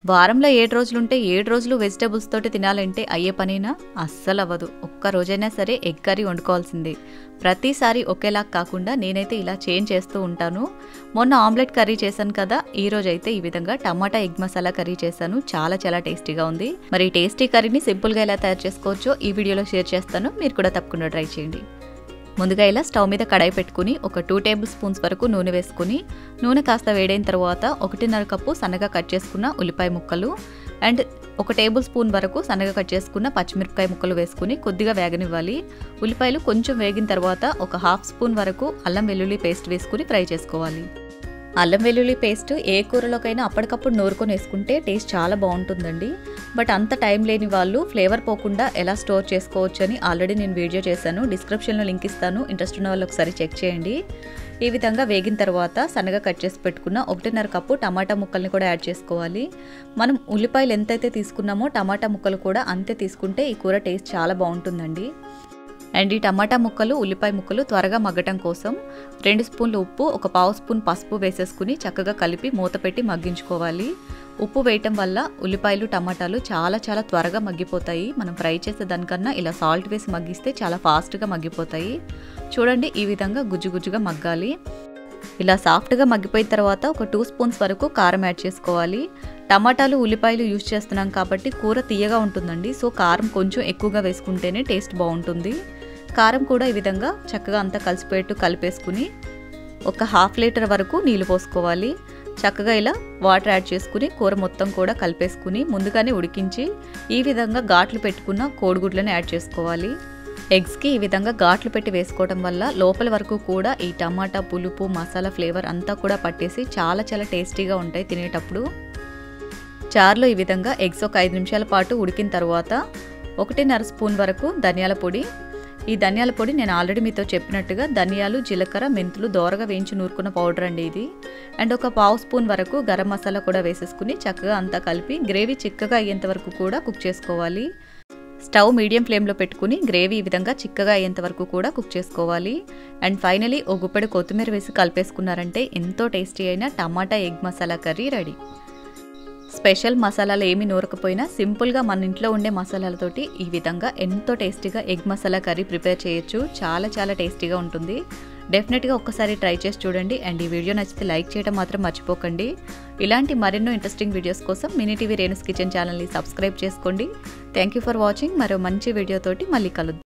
వారంలో ఏడు రోజులు ఉంటే ఏడు రోజులు వెజిటేబుల్స్ తోటి తినాలంటే అయ్యే పనేనా అస్సలు అవ్వదు ఒక్క రోజైనా సరే ఎగ్ కర్రీ వండుకోవాల్సిందే ప్రతిసారి ఒకేలా కాకుండా నేనైతే ఇలా చేంజ్ చేస్తూ ఉంటాను మొన్న ఆమ్లెట్ కర్రీ చేశాను కదా ఈ రోజు అయితే ఈ విధంగా టమాటా ఎగ్ మసాలా కర్రీ చేశాను చాలా చాలా టేస్టీగా ఉంది మరి ఈ టేస్టీ కర్రీని సింపుల్గా ఎలా తయారు చేసుకోవచ్చో ఈ వీడియోలో షేర్ చేస్తాను మీరు కూడా తప్పకుండా ట్రై చేయండి ముందుగా ఇలా స్టవ్ మీద కడాయి పెట్టుకుని ఒక టూ టేబుల్ స్పూన్స్ వరకు నూనె వేసుకుని నూనె కాస్త వేడైన తర్వాత ఒకటిన్నర కప్పు సన్నగా కట్ చేసుకున్న ఉల్లిపాయ ముక్కలు అండ్ ఒక టేబుల్ స్పూన్ వరకు సన్నగా కట్ చేసుకున్న పచ్చిమిరపకాయ ముక్కలు వేసుకుని కొద్దిగా వేగనివ్వాలి ఉల్లిపాయలు కొంచెం వేగిన తర్వాత ఒక హాఫ్ స్పూన్ వరకు అల్లం వెల్లుల్లి పేస్ట్ వేసుకుని ఫ్రై చేసుకోవాలి అల్లం వెల్లుల్లి పేస్ట్ ఏ కూరలోకైనా అప్పటికప్పుడు నూరుకొని వేసుకుంటే టేస్ట్ చాలా బాగుంటుందండి బట్ అంత టైం లేని వాళ్ళు ఫ్లేవర్ పోకుండా ఎలా స్టోర్ చేసుకోవచ్చు అని ఆల్రెడీ నేను వీడియో చేశాను డిస్క్రిప్షన్లో లింక్ ఇస్తాను ఇంట్రెస్ట్ ఉన్న వాళ్ళు ఒకసారి చెక్ చేయండి ఈ విధంగా వేగిన తర్వాత సన్నగా కట్ చేసి పెట్టుకున్న ఒకటిన్నర కప్పు టమాటా ముక్కల్ని కూడా యాడ్ చేసుకోవాలి మనం ఉల్లిపాయలు ఎంతైతే తీసుకున్నామో టమాటా ముక్కలు కూడా అంతే తీసుకుంటే ఈ కూర టేస్ట్ చాలా బాగుంటుందండి అండ్ ఈ టమాటా ముక్కలు ఉల్లిపాయ ముక్కలు త్వరగా మగ్గటం కోసం రెండు స్పూన్లు ఉప్పు ఒక పావు స్పూన్ పసుపు వేసేసుకుని చక్కగా కలిపి మూత పెట్టి మగ్గించుకోవాలి ఉప్పు వేయటం వల్ల ఉల్లిపాయలు టమాటాలు చాలా చాలా త్వరగా మగ్గిపోతాయి మనం ఫ్రై చేసే దానికన్నా ఇలా సాల్ట్ వేసి మగ్గిస్తే చాలా ఫాస్ట్గా మగ్గిపోతాయి చూడండి ఈ విధంగా గుజ్జు గుజ్జుగా మగ్గాలి ఇలా సాఫ్ట్గా మగ్గిపోయిన తర్వాత ఒక టూ స్పూన్స్ వరకు కారం యాడ్ చేసుకోవాలి టమాటాలు ఉల్లిపాయలు యూజ్ చేస్తున్నాం కాబట్టి కూర తీయగా ఉంటుందండి సో కారం కొంచెం ఎక్కువగా వేసుకుంటేనే టేస్ట్ బాగుంటుంది కారం కూడా ఈ విధంగా చక్కగా అంతా కలిసిపోయేట్టు కలిపేసుకుని ఒక హాఫ్ లీటర్ వరకు నీళ్ళు పోసుకోవాలి చక్కగా ఇలా వాటర్ యాడ్ చేసుకుని కూర మొత్తం కూడా కలిపేసుకుని ముందుగానే ఉడికించి ఈ విధంగా ఘాట్లు పెట్టుకున్న కోడిగుడ్లను యాడ్ చేసుకోవాలి ఎగ్స్కి ఈ విధంగా ఘాట్లు పెట్టి వేసుకోవడం వల్ల లోపల వరకు కూడా ఈ టమాటా పులుపు మసాలా ఫ్లేవర్ అంతా కూడా పట్టేసి చాలా చాలా టేస్టీగా ఉంటాయి తినేటప్పుడు చారులో ఈ విధంగా ఎగ్స్ ఒక ఐదు నిమిషాల పాటు ఉడికిన తర్వాత ఒకటిన్నర స్పూన్ వరకు ధనియాల పొడి ఈ ధనియాల పొడి నేను ఆల్రెడీ మీతో చెప్పినట్టుగా ధనియాలు జీలకర్ర మెంతులు దోరగా వేయించి నూరుకున్న పౌడర్ అండి ఇది అండ్ ఒక పావు స్పూన్ వరకు గరం మసాలా కూడా వేసేసుకుని చక్కగా అంతా కలిపి గ్రేవీ చిక్కగా అయ్యేంత వరకు కూడా కుక్ చేసుకోవాలి స్టవ్ మీడియం ఫ్లేమ్లో పెట్టుకుని గ్రేవీ ఈ విధంగా చిక్కగా అయ్యేంత వరకు కూడా కుక్ చేసుకోవాలి అండ్ ఫైనలీ ఓ గుప్పెడు కొత్తిమీర వేసి కలిపేసుకున్నారంటే ఎంతో టేస్టీ అయిన టమాటా egg masala curry ready special మసాలాలు ఏమి నూరకపోయినా సింపుల్గా మన ఇంట్లో ఉండే మసాలాలతోటి ఈ విధంగా ఎంతో టేస్టీగా ఎగ్ మసాలా కర్రీ ప్రిపేర్ చేయొచ్చు చాలా చాలా టేస్టీగా ఉంటుంది డెఫినెట్గా ఒక్కసారి ట్రై చేసి చూడండి అండ్ ఈ వీడియో నచ్చితే లైక్ చేయడం మాత్రం మర్చిపోకండి ఇలాంటి మరెన్నో ఇంట్రెస్టింగ్ వీడియోస్ కోసం మినీ టీవీ రేణుస్ కిచెన్ ఛానల్ని సబ్స్క్రైబ్ చేసుకోండి థ్యాంక్ యూ ఫర్ వాచింగ్ మరో మంచి వీడియోతోటి మళ్ళీ కలుద్దాం